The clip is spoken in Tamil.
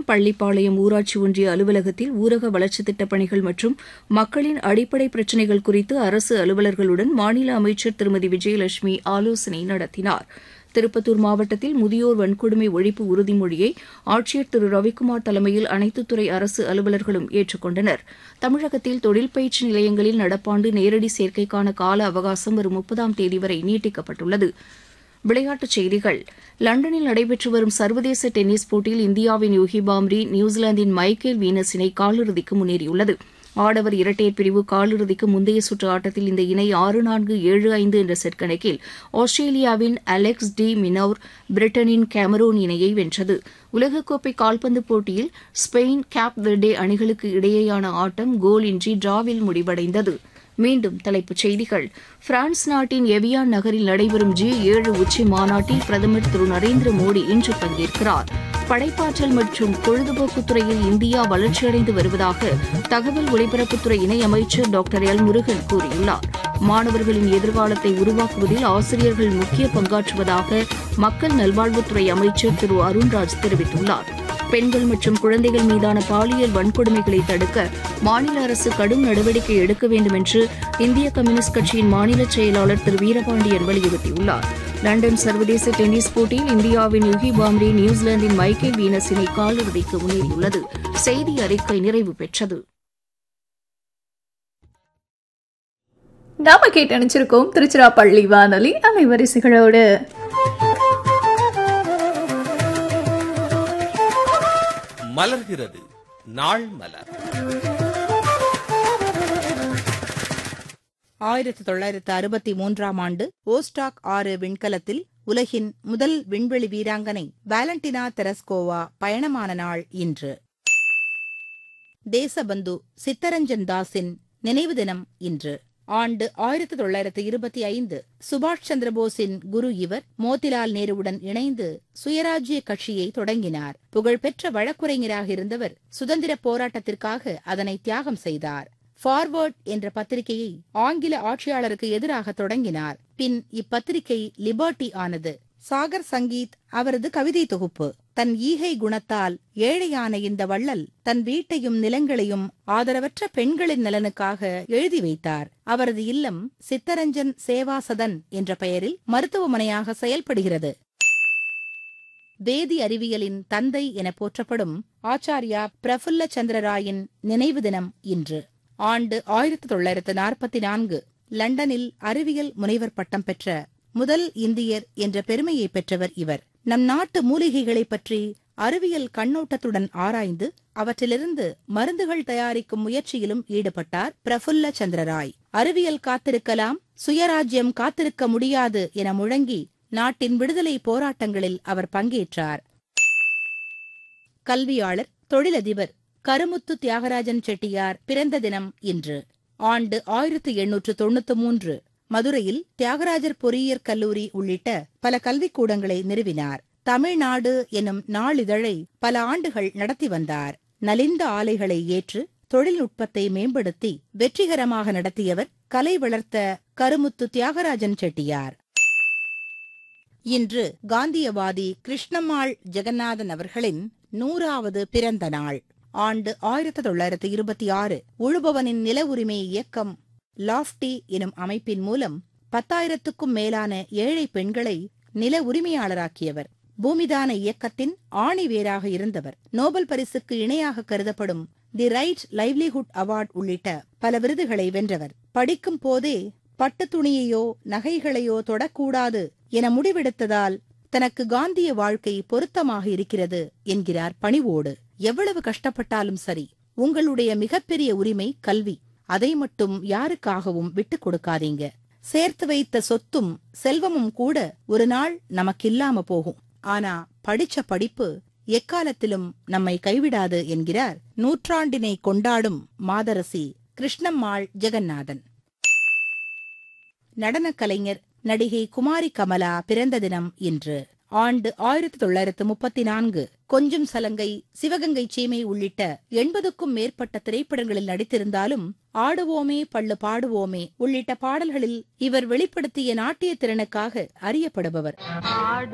பள்ளிப்பாளையம் ஊராட்சி ஒன்றிய அலுவலகத்தில் ஊரக வளர்ச்சித் திட்டப் பணிகள் மற்றும் மக்களின் அடிப்படை பிரச்சினைகள் குறித்து அரசு அலுவலர்களுடன் மாநில அமைச்சர் திருமதி விஜயலட்சுமி ஆலோசனை நடத்தினார் திருப்பத்தூர் மாவட்டத்தில் முதியோர் வன்கொடுமை ஒழிப்பு உறுதிமொழியை ஆட்சியர் திரு ரவிக்குமார் தலைமையில் அனைத்து துறை அரசு அலுவலர்களும் ஏற்றுக்கொண்டனர் தமிழகத்தில் தொழில் பயிற்சி நிலையங்களில் நடப்பாண்டு நேரடி சேர்க்கைக்கான கால அவகாசம் வரும் முப்பதாம் தேதி வரை நீட்டிக்கப்பட்டுள்ளது விளையாட்டுச் செய்திகள் லண்டனில் நடைபெற்று வரும் சர்வதேச டென்னிஸ் போட்டியில் இந்தியாவின் யூகி பாம்ரி நியூசிலாந்தின் மைக்கேல் வீனஸ் இணை காலிறுதிக்கு முன்னேறியுள்ளது ஆடவர் இரட்டையர் பிரிவு காலிறுதிக்கு முந்தைய சுற்று ஆட்டத்தில் இந்த இணை ஆறு நான்கு ஏழு ஐந்து என்ற செட் கணக்கில் ஆஸ்திரேலியாவின் அலெக்ஸ் டி மினோர் பிரிட்டனின் கேமரோன் இணையை வென்றது உலகக்கோப்பை கால்பந்து போட்டியில் ஸ்பெயின் கேப் வெர்டே அணிகளுக்கு இடையேயான ஆட்டம் கோல் இன்றி டிராவில் முடிவடைந்தது மீண்டும் தலைப்புச் செய்திகள் பிரான்ஸ் நாட்டின் எவியான் நகரில் நடைபெறும் ஜி ஏழு உச்சி மாநாட்டில் பிரதமர் திரு நரேந்திர மோடி இன்று பங்கேற்கிறார் படைப்பாற்றல் மற்றும் பொழுதுபோக்குத் துறையில் இந்தியா வளர்ச்சியடைந்து வருவதாக தகவல் ஒலிபரப்புத்துறை இணையமைச்சர் டாக்டர் எல் முருகன் கூறியுள்ளார் மாணவர்களின் எதிர்காலத்தை உருவாக்குவதில் ஆசிரியர்கள் முக்கிய பங்காற்றுவதாக மக்கள் நல்வாழ்வுத்துறை அமைச்சர் திரு அருண்ராஜ் தெரிவித்துள்ளார் பெண்கள் மற்றும் குழந்தைகள் மீதான பாலியல் வன்கொடுமைகளை தடுக்க மாநில அரசு கடும் நடவடிக்கை எடுக்க வேண்டும் என்று இந்திய கம்யூனிஸ்ட் கட்சியின் மாநில செயலாளர் திரு வீரபாண்டியன் வலியுறுத்தியுள்ளார் லண்டன் சர்வதேச டென்னிஸ் போட்டியில் இந்தியாவின் யுகி பாம்ரி நியூசிலாந்தின் மைக்கேல் வீனஸ் இணை காலிறுதிக்கு முன்னேறியுள்ளது செய்தி அறிக்கை நிறைவு பெற்றது நாம கேட்டு அணிச்சிருக்கோம் திருச்சிராப்பள்ளி வானொலி அலைவரிசைகளோடு மலர்கிறது நாள் மலர் ஆயிரத்தி தொள்ளாயிரத்து அறுபத்தி மூன்றாம் ஆண்டு ஓஸ்டாக் ஆறு விண்கலத்தில் உலகின் முதல் விண்வெளி வீராங்கனை வாலண்டினா தெரஸ்கோவா பயணமான நாள் இன்று தேசபந்து சித்தரஞ்சன் தாஸின் நினைவு தினம் இன்று ஆண்டு ஆயிரத்தி தொள்ளாயிரத்து இருபத்தி ஐந்து சுபாஷ் சந்திரபோஸின் குரு இவர் மோதிலால் நேருவுடன் இணைந்து சுயராஜ்ய கட்சியை தொடங்கினார் புகழ்பெற்ற வழக்குரைஞராக இருந்தவர் சுதந்திர போராட்டத்திற்காக அதனை தியாகம் செய்தார் ஃபார்வர்ட் என்ற பத்திரிகையை ஆங்கில ஆட்சியாளருக்கு எதிராக தொடங்கினார் பின் இப்பத்திரிகை லிபர்ட்டி ஆனது சாகர் சங்கீத் அவரது கவிதை தொகுப்பு தன் ஈகை குணத்தால் ஏழையான இந்த வள்ளல் தன் வீட்டையும் நிலங்களையும் ஆதரவற்ற பெண்களின் நலனுக்காக எழுதி வைத்தார் அவரது இல்லம் சித்தரஞ்சன் சேவா சதன் என்ற பெயரில் மருத்துவமனையாக செயல்படுகிறது வேதி அறிவியலின் தந்தை என போற்றப்படும் ஆச்சாரியா பிரஃபுல்ல சந்திரராயின் நினைவு தினம் இன்று ஆண்டு ஆயிரத்தி தொள்ளாயிரத்து நாற்பத்தி நான்கு லண்டனில் அறிவியல் முனைவர் பட்டம் பெற்ற முதல் இந்தியர் என்ற பெருமையை பெற்றவர் இவர் நம் நாட்டு மூலிகைகளைப் பற்றி அறிவியல் கண்ணோட்டத்துடன் ஆராய்ந்து அவற்றிலிருந்து மருந்துகள் தயாரிக்கும் முயற்சியிலும் ஈடுபட்டார் பிரஃபுல்ல சந்திரராய் அறிவியல் காத்திருக்கலாம் சுயராஜ்யம் காத்திருக்க முடியாது என முழங்கி நாட்டின் விடுதலை போராட்டங்களில் அவர் பங்கேற்றார் கல்வியாளர் தொழிலதிபர் கருமுத்து தியாகராஜன் செட்டியார் பிறந்த தினம் இன்று ஆண்டு ஆயிரத்து எண்ணூற்று தொண்ணூத்து மூன்று மதுரையில் தியாகராஜர் பொறியியற் கல்லூரி உள்ளிட்ட பல கல்விக்கூடங்களை நிறுவினார் தமிழ்நாடு எனும் நாளிதழை பல ஆண்டுகள் நடத்தி வந்தார் நலிந்த ஆலைகளை ஏற்று தொழில்நுட்பத்தை மேம்படுத்தி வெற்றிகரமாக நடத்தியவர் கலை வளர்த்த கருமுத்து தியாகராஜன் செட்டியார் இன்று காந்தியவாதி கிருஷ்ணம்மாள் ஜெகநாதன் அவர்களின் நூறாவது பிறந்த நாள் ஆண்டு ஆயிரத்தி தொள்ளாயிரத்து இருபத்தி ஆறு உழுபவனின் நில உரிமை இயக்கம் லாஃப்டி எனும் அமைப்பின் மூலம் பத்தாயிரத்துக்கும் மேலான ஏழை பெண்களை நில உரிமையாளராக்கியவர் பூமிதான இயக்கத்தின் ஆணி வேராக இருந்தவர் நோபல் பரிசுக்கு இணையாக கருதப்படும் தி ரைட் லைவ்லிஹுட் அவார்ட் உள்ளிட்ட பல விருதுகளை வென்றவர் படிக்கும் போதே பட்டு துணியையோ நகைகளையோ தொடக்கூடாது என முடிவெடுத்ததால் தனக்கு காந்திய வாழ்க்கை பொருத்தமாக இருக்கிறது என்கிறார் பணிவோடு எவ்வளவு கஷ்டப்பட்டாலும் சரி உங்களுடைய மிகப்பெரிய உரிமை கல்வி அதை மட்டும் யாருக்காகவும் விட்டுக் கொடுக்காதீங்க சேர்த்து வைத்த சொத்தும் செல்வமும் கூட ஒரு நாள் நமக்கு இல்லாம போகும் ஆனா படிச்ச படிப்பு எக்காலத்திலும் நம்மை கைவிடாது என்கிறார் நூற்றாண்டினை கொண்டாடும் மாதரசி கிருஷ்ணம்மாள் ஜெகநாதன் நடனக் கலைஞர் நடிகை குமாரி கமலா பிறந்த தினம் இன்று ஆண்டு ஆயிரத்தி தொள்ளாயிரத்து முப்பத்தி நான்கு கொஞ்சம் சலங்கை சிவகங்கை சீமை உள்ளிட்ட எண்பதுக்கும் மேற்பட்ட திரைப்படங்களில் நடித்திருந்தாலும் ஆடுவோமே பள்ளு பாடுவோமே உள்ளிட்ட பாடல்களில் இவர் வெளிப்படுத்திய நாட்டிய திறனுக்காக அறியப்படுபவர்